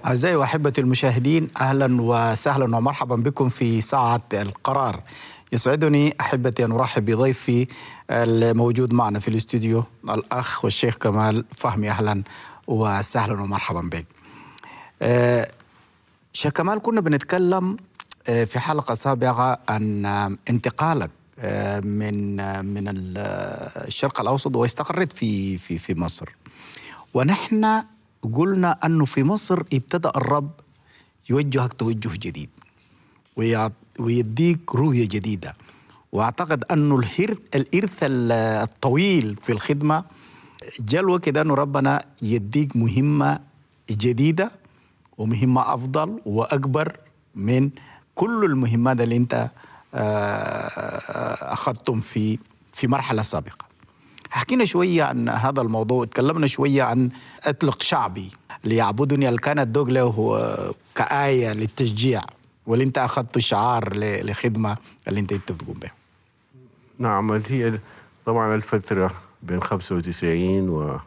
أعزائي وأحبتي المشاهدين أهلا وسهلا ومرحبا بكم في ساعة القرار يسعدني أحبتي أن أرحب بضيفي الموجود معنا في الاستوديو الأخ والشيخ كمال فهمي أهلا وسهلا ومرحبا بك آه، شيخ كمال كنا بنتكلم آه، في حلقة سابقة عن آه، انتقالك آه، من آه، من ال- آه، الشرق الأوسط واستقريت في في في مصر ونحن قلنا أنه في مصر ابتدأ الرب يوجهك توجه جديد ويعط- ويديك رؤية جديدة وأعتقد أنه الهرث الإرث ال- الطويل في الخدمة جلوة كده أنه ربنا يديك مهمة جديدة ومهمة أفضل وأكبر من كل المهمات اللي أنت آه، أخذتم في في مرحلة سابقة حكينا شوية عن هذا الموضوع تكلمنا شوية عن أطلق شعبي ليعبدني اللي كانت دوغ هو كآية للتشجيع واللي أنت أخذت شعار ل- لخدمة اللي أنت أنت بتقوم بها نعم هي طبعا الفترة بين 95 و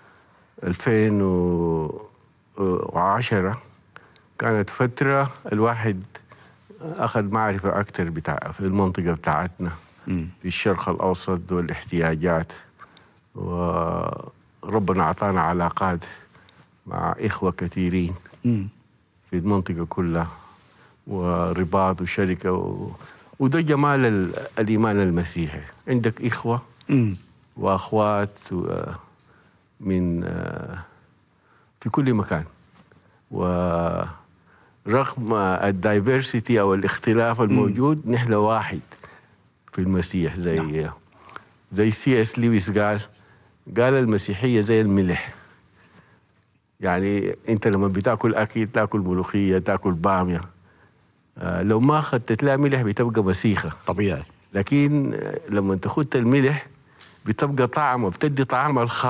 2010 كانت فترة الواحد أخذ معرفة أكثر بتاع في المنطقة بتاعتنا في الشرق الأوسط والاحتياجات وربنا أعطانا علاقات مع إخوة كثيرين في المنطقة كلها ورباط وشركة و... وده جمال ال... الإيمان المسيحي عندك إخوة وأخوات و... من آه، في كل مكان ورغم الدايفرسيتي أو الاختلاف الموجود نحن واحد في المسيح زي زي سي اس لويس قال قال المسيحية زي الملح يعني انت لما بتاكل اكل تاكل ملوخيه تاكل باميه آه لو ما اخذت لها ملح بتبقى مسيخه طبيعي لكن آه، لما تاخذ الملح بتبقى طعمه بتدي طعم الخ